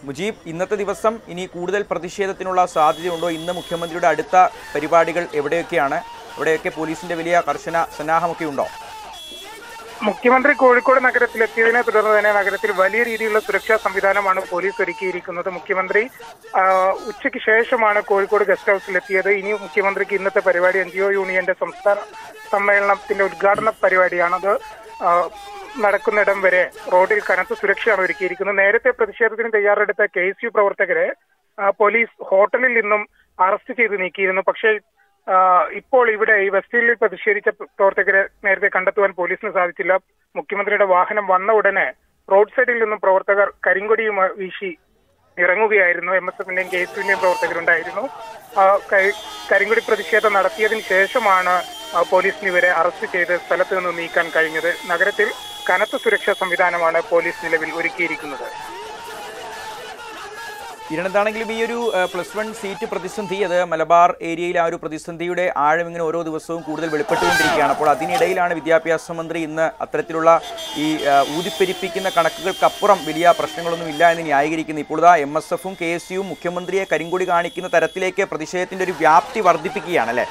മുജീബ് ഇന്നത്തെ ദിവസം ഇനി കൂടുതൽ പ്രതിഷേധത്തിനുള്ള സാധ്യതയുണ്ടോ ഇന്ന് മുഖ്യമന്ത്രിയുടെ അടുത്ത പരിപാടികൾ എവിടെയൊക്കെയാണ് എവിടെയൊക്കെ പോലീസിന്റെ വലിയ കർശന സന്നാഹമൊക്കെ ഉണ്ടോ മുഖ്യമന്ത്രി കോഴിക്കോട് നഗരത്തിലെത്തിയതിനെ തുടർന്ന് തന്നെ നഗരത്തിൽ വലിയ രീതിയിലുള്ള സുരക്ഷാ സംവിധാനമാണ് പോലീസ് ഒരുക്കിയിരിക്കുന്നത് മുഖ്യമന്ത്രി ആ, ഉച്ചയ്ക്ക് ശേഷമാണ് കോഴിക്കോട് ഗസ്റ്റ് ഹൗസിലെത്തിയത് ഇനി മുഖ്യമന്ത്രിക്ക് ഇന്നത്തെ പരിപാടി എൻ ജി ഒ യൂണിയന്റെ സംസ്ഥാന സമ്മേളനത്തിന്റെ ഉദ്ഘാടന പരിപാടിയാണത് ആ, നടക്കുന്നിടം വരെ റോഡിൽ കനത്ത സുരക്ഷയാണ് ഒരുക്കിയിരിക്കുന്നത് നേരത്തെ പ്രതിഷേധത്തിന് തയ്യാറെടുത്ത കെ എസ് യു പ്രവർത്തകരെ ആ, പോലീസ് ഹോട്ടലിൽ നിന്നും അറസ്റ്റ് ചെയ്ത് നീക്കിയിരുന്നു പക്ഷേ ആ, ഇപ്പോൾ ഇവിടെ ഈ വെസ്റ്റ് ഹില്ലിൽ പ്രതിഷേധിച്ച പ്രവർത്തകരെ നേരത്തെ കണ്ടെത്തുവാൻ പോലീസിന് സാധിച്ചില്ല മുഖ്യമന്ത്രിയുടെ വാഹനം വന്ന ഉടനെ റോഡ് സൈഡിൽ നിന്നും പ്രവർത്തകർ കരിങ്കൊടിയും വീശി ഇറങ്ങുകയായിരുന്നു എം എസ് എഫിന്റെയും കെ എസ് യുവിന്റെയും പ്രവർത്തകരുണ്ടായിരുന്നു ആ, കരി- കരിങ്കൊടി പ്രതിഷേധം നടത്തിയതിനു ശേഷമാണ് ആ, പോലീസിന് ഇവരെ അറസ്റ്റ് ചെയ്ത് സ്ഥലത്ത് നിന്ന് നീക്കാൻ കഴിഞ്ഞത് നഗരത്തിൽ കനത്ത സുരക്ഷാ സംവിധാനമാണ് പോലീസ് നിലവിൽ ഒരുക്കിയിരിക്കുന്നത് കിരൺ എന്താണെങ്കിലും ഈ ഒരു ഏഹ്, പ്ലസ് വൺ സീറ്റ് പ്രതിസന്ധി അത് മലബാർ ഏരിയയിൽ ആ ഒരു പ്രതിസന്ധിയുടെ ആഴം ഇങ്ങനെ ഓരോ ദിവസവും കൂടുതൽ വെളിപ്പെട്ടുകൊണ്ടിരിക്കുകയാണ് അപ്പോൾ അതിനിടയിലാണ് വിദ്യാഭ്യാസ മന്ത്രി ഇന്ന് അത്തരത്തിലുള്ള ഈ ഏഹ്, ഊതിപ്പെരിപ്പിക്കുന്ന കണക്കുകൾക്കപ്പുറം വലിയ പ്രശ്നങ്ങളൊന്നും ഇല്ല എന്ന് ന്യായീകരിക്കുന്നു ഇപ്പോൾ ഇതാ എം എസ് എഫും കെ എസ് യുവും മുഖ്യമന്ത്രിയെ കരിങ്കൊടി കാണിക്കുന്ന തരത്തിലേക്ക് പ്രതിഷേധത്തിന്റെ ഒരു വ്യാപ്തി വർദ്ധിപ്പിക്കുകയാണ് അല്ലേ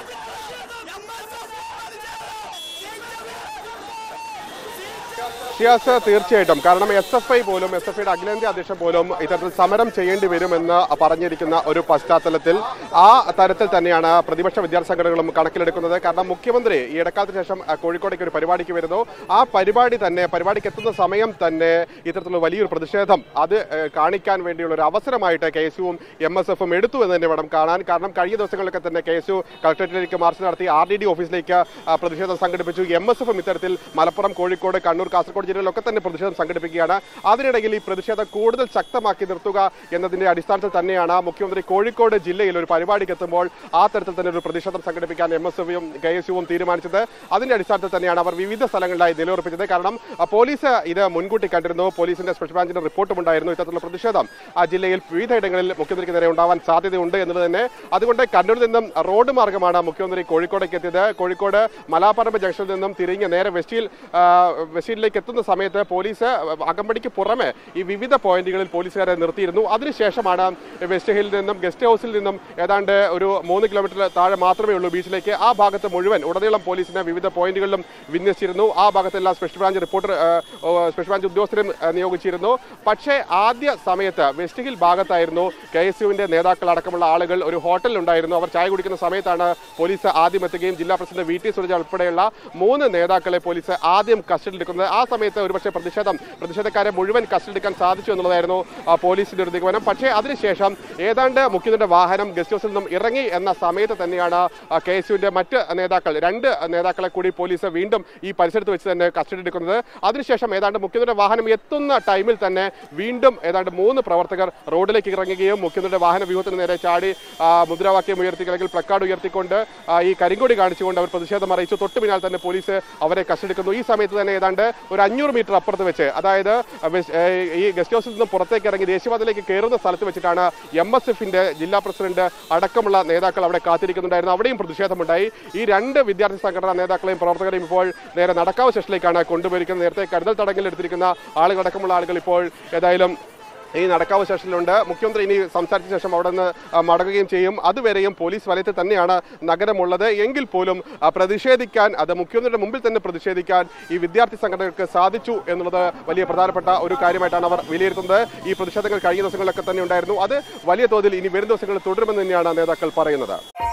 ഷിയാസ് തീർച്ചയായിട്ടും കാരണം എസ് എഫ് ഐ പോലും എസ് എഫ് ഐയുടെ അഖിലേന്ത്യാ അധ്യക്ഷൻ പോലും ഇത്തരത്തിൽ സമരം ചെയ്യേണ്ടി വരുമെന്ന് പറഞ്ഞിരിക്കുന്ന ഒരു പശ്ചാത്തലത്തിൽ ആ തരത്തിൽ തന്നെയാണ് പ്രതിപക്ഷ വിദ്യാർത്ഥി സംഘടനകളും കണക്കിലെടുക്കുന്നത് കാരണം മുഖ്യമന്ത്രി ഈ ഇടക്കാലത്തിന് ശേഷം ആ, കോഴിക്കോടേക്ക് ഒരു പരിപാടിക്ക് വരുന്നു ആ പരിപാടി തന്നെ പരിപാടിക്ക് എത്തുന്ന സമയം തന്നെ ഇത്തരത്തിലുള്ള വലിയൊരു പ്രതിഷേധം അത് ഏ, കാണിക്കാൻ വേണ്ടിയുള്ള ഒരു അവസരമായിട്ട് കെ എസ് യുവും എം എസ് എഫും എടുത്തു എന്ന് തന്നെ വേണം കാണാൻ കാരണം കഴിഞ്ഞ ദിവസങ്ങളിലൊക്കെ തന്നെ കെ എസ് യു കളക്ടറേറ്റിലേക്ക് മാർച്ച് നടത്തി ആർ ഡി ഡി ഓഫീസിലേക്ക് ആ, പ്രതിഷേധം സംഘടിപ്പിച്ചു എം എസ് എഫും ഇത്തരത്തിൽ മലപ്പുറം കോഴിക്കോട് കണ്ണൂർ കാസർഗോഡ് ജില്ലകളിലൊക്കെ തന്നെ പ്രതിഷേധം സംഘടിപ്പിക്കുകയാണ് അതിനിടയിൽ ഈ പ്രതിഷേധം കൂടുതൽ ശക്തമാക്കി നിർത്തുക എന്നതിന്റെ അടിസ്ഥാനത്തിൽ തന്നെയാണ് മുഖ്യമന്ത്രി കോഴിക്കോട് ജില്ലയിൽ ഒരു പരിപാടിക്ക് എത്തുമ്പോൾ ആ തരത്തിൽ തന്നെ ഒരു പ്രതിഷേധം സംഘടിപ്പിക്കാൻ എം എസ് എഫും കെ എസ് യുവും തീരുമാനിച്ചത് അതിന്റെ അടിസ്ഥാനത്തിൽ തന്നെയാണ് അവർ വിവിധ സ്ഥലങ്ങളിലായി നിലയുറപ്പിച്ചത് കാരണം ആ, പോലീസ് ഇത് മുൻകൂട്ടി കണ്ടിരുന്നു പോലീസിന്റെ സ്പെഷ്യൽ ബ്രാഞ്ചിന്റെ റിപ്പോർട്ടും ഉണ്ടായിരുന്നു ഇത്തരത്തിലുള്ള പ്രതിഷേധം ആ ജില്ലയിൽ വിവിധയിടങ്ങളിൽ മുഖ്യമന്ത്രിക്ക് നേരെ ഉണ്ടാവാൻ സാധ്യതയുണ്ട് എന്നത് തന്നെ അതുകൊണ്ട് കണ്ണൂരിൽ നിന്നും റോഡ് മാർഗമാണ് മുഖ്യമന്ത്രി കോഴിക്കോടേക്ക് എത്തിയത് കോഴിക്കോട് മലാപ്പറമ്പ് ജംഗ്ഷനിൽ നിന്നും തിരിഞ്ഞ് നേരെ വെസ്റ്റിൽ ആ, വെസ്റ്റിലേക്ക് എത്തുന്ന സമയത്ത് പോലീസ് അകമ്പടിക്ക് പുറമെ ഈ വിവിധ പോയിന്റുകളിൽ പോലീസുകാരെ നിർത്തിയിരുന്നു അതിനുശേഷമാണ് വെസ്റ്റ് ഹില്ലിൽ നിന്നും ഗസ്റ്റ് ഹൗസിൽ നിന്നും ഏതാണ്ട് ഒരു മൂന്ന് കിലോമീറ്റർ താഴെ മാത്രമേ ഉള്ളൂ ബീച്ചിലേക്ക് ആ ഭാഗത്ത് മുഴുവൻ ഉടനീളം പോലീസിനെ വിവിധ പോയിന്റുകളിലും വിന്യസിച്ചിരുന്നു ആ ഭാഗത്തെല്ലാം സ്പെഷ്യൽ ബ്രാഞ്ച് റിപ്പോർട്ടർ ആ, ഓ, സ്പെഷ്യൽ ബ്രാഞ്ച് ഉദ്യോഗസ്ഥരും ആ, നിയോഗിച്ചിരുന്നു പക്ഷേ ആദ്യ സമയത്ത് വെസ്റ്റ് ഹിൽ ഭാഗത്തായിരുന്നു കെ എസ് യുവിന്റെ നേതാക്കൾ അടക്കമുള്ള ആളുകൾ ഒരു ഹോട്ടലിലുണ്ടായിരുന്നു അവർ ചായ കുടിക്കുന്ന സമയത്താണ് പോലീസ് ആദ്യം എത്തുകയും ജില്ലാ പ്രസിഡന്റ് വി ടി സുരജ ഉൾപ്പെടെയുള്ള മൂന്ന് നേതാക്കളെ പോലീസ് ആദ്യം കസ്റ്റഡിയിലെടുക്കുന്നത് ആ സമയത്ത് ഒരുപക്ഷെ പ്രതിഷേധം പ്രതിഷേധക്കാരെ മുഴുവൻ കസ്റ്റഡിയെടുക്കാൻ സാധിച്ചു എന്നുള്ളതായിരുന്നു ആ, പോലീസിന്റെ ഒരു നിഗമനം പക്ഷേ അതിനുശേഷം ഏതാണ്ട് മുഖ്യമന്ത്രിയുടെ വാഹനം ഗസ്റ്റ് ഹൗസിൽ നിന്നും ഇറങ്ങി എന്ന സമയത്ത് തന്നെയാണ് കെ എസ് യുവിന്റെ മറ്റ് നേതാക്കൾ രണ്ട് നേതാക്കളെ കൂടി പോലീസ് വീണ്ടും ഈ പരിസരത്ത് വെച്ച് തന്നെ കസ്റ്റഡി എടുക്കുന്നത് അതിനുശേഷം ഏതാണ്ട് മുഖ്യമന്ത്രിയുടെ വാഹനം എത്തുന്ന ടൈമിൽ തന്നെ വീണ്ടും ഏതാണ്ട് മൂന്ന് പ്രവർത്തകർ റോഡിലേക്ക് ഇറങ്ങുകയും മുഖ്യമന്ത്രിയുടെ വാഹന വ്യൂഹത്തിന് നേരെ ചാടി ആ, മുദ്രാവാക്യം ഉയർത്തി അല്ലെങ്കിൽ പ്ലക്കാർഡ് ഉയർത്തിക്കൊണ്ട് ആ, ഈ കരിങ്കൊടി കാണിച്ചുകൊണ്ട് അവർ പ്രതിഷേധം അറിയിച്ചു തൊട്ടു പിന്നാലെ തന്നെ പോലീസ് അവരെ കസ്റ്റഡിക്കുന്നു ഈ സമയത്ത് തന്നെ ഏതാണ്ട് ഒരു അഞ്ഞൂറ് മീറ്റർ അപ്പുറത്ത് വെച്ച് അതായത് വെസ്- ഏ, ഈ ഗസ്റ്റ് ഹൗസിൽ നിന്ന് പുറത്തേക്ക് ഇറങ്ങി ദേശീയപാതയിലേക്ക് കയറുന്ന സ്ഥലത്ത് വെച്ചിട്ടാണ് എം എസ് എഫിന്റെ ജില്ലാ പ്രസിഡന്റ് അടക്കമുള്ള നേതാക്കൾ അവിടെ കാത്തിരിക്കുന്നുണ്ടായിരുന്നു അവിടെയും പ്രതിഷേധമുണ്ടായി ഈ രണ്ട് വിദ്യാർത്ഥി സംഘടനാ നേതാക്കളെയും പ്രവർത്തകരെയും ഇപ്പോൾ നേരെ നടക്കാവ് സ്റ്റേഷനിലേക്കാണ് കൊണ്ടുപോയിരിക്കുന്നത് നേരത്തെ കരുതൽ തടങ്കലിൽ എടുത്തിരിക്കുന്ന ആളുകളടക്കമുള്ള ആളുകൾ ഇപ്പോൾ ഏതായാലും ഈ നടക്കാവ് സ്റ്റേഷനിലുണ്ട് മുഖ്യമന്ത്രി ഇനി സംസാരിച്ച ശേഷം അവിടെ നിന്ന് ആ, മടങ്ങുകയും ചെയ്യും അതുവരെയും പോലീസ് വലയത്തിൽ തന്നെയാണ് നഗരമുള്ളത് എങ്കിൽ പോലും ആ, പ്രതിഷേധിക്കാൻ അത് മുഖ്യമന്ത്രിയുടെ മുമ്പിൽ തന്നെ പ്രതിഷേധിക്കാൻ ഈ വിദ്യാർത്ഥി സംഘടനകൾക്ക് സാധിച്ചു എന്നുള്ളത് വലിയ പ്രധാനപ്പെട്ട ഒരു കാര്യമായിട്ടാണ് അവർ വിലയിരുത്തുന്നത് ഈ പ്രതിഷേധങ്ങൾ കഴിഞ്ഞ ദിവസങ്ങളിലൊക്കെ തന്നെ ഉണ്ടായിരുന്നു അത് വലിയ തോതിൽ ഇനി വരും ദിവസങ്ങളിൽ തുടരുമെന്ന് തന്നെയാണ് നേതാക്കൾ പറയുന്നത്